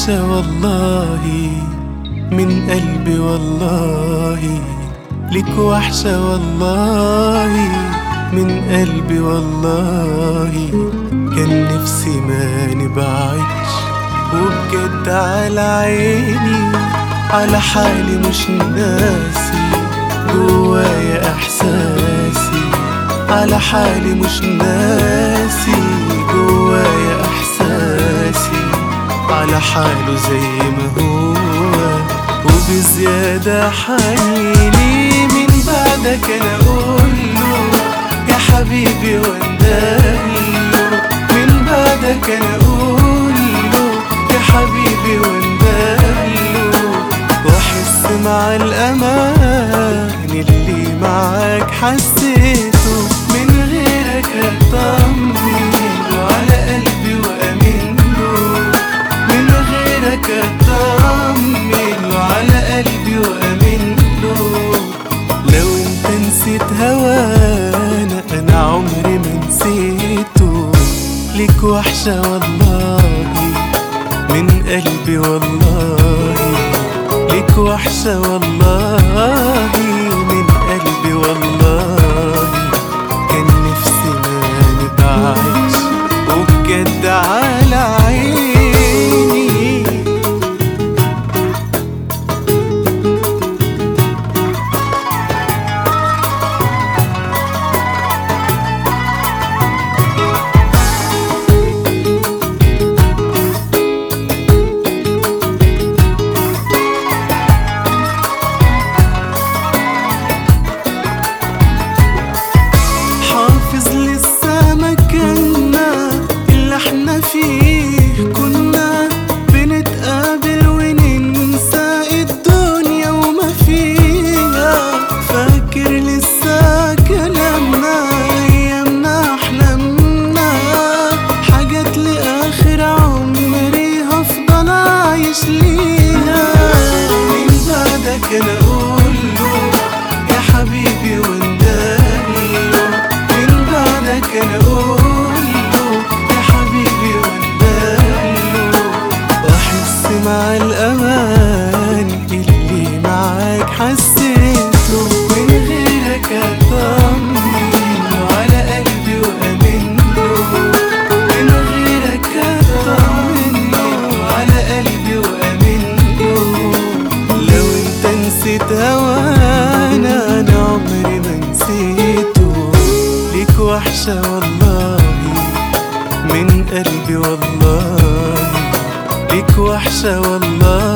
وحشة والله من قلبي والله لك وحشة والله من قلبي والله كان نفسي ما نبعدش وبجد على عيني على حالي مش ناسي جوايا احساسي على حالي مش ناسي جوايا احساسي على حاله زي ما هو وبزيادة حنيني من بعدك انا اقوله يا حبيبي واندهله من بعدك انا اقوله يا حبيبي واندهله واحس مع الامان اللي معاك حسيته من غيرك اطمن على قلبي وامن له من غيرك اطمن على قلبي وامن له لو انت نسيت هوانا انا عمري ما نسيته ليك وحشة والله من قلبي والله ليك وحشة والله من قلبي والله كان نفسي ما نبعدش وبجد على عيني حافظ لسه مكاننا اللي احنا فيه كنا بنتقابل وننسى الدنيا وما فيها فاكر لسه كلامنا ايامنا احلامنا حاجات لاخر عمري هفضل عايش ليها من بعدك انا اقوله يا حبيبي واندهله من بعدك انا اقوله يا حبيبي واندهله واحس مع الامان اللي معاك حسيته من غيرك اطمن على قلبي وامن له من غيرك اطمن على قلبي وامن له لو انت نسيت هوانا انا عمري ما نسيته ليك وحشة والله من قلبي والله ليك وحشة والله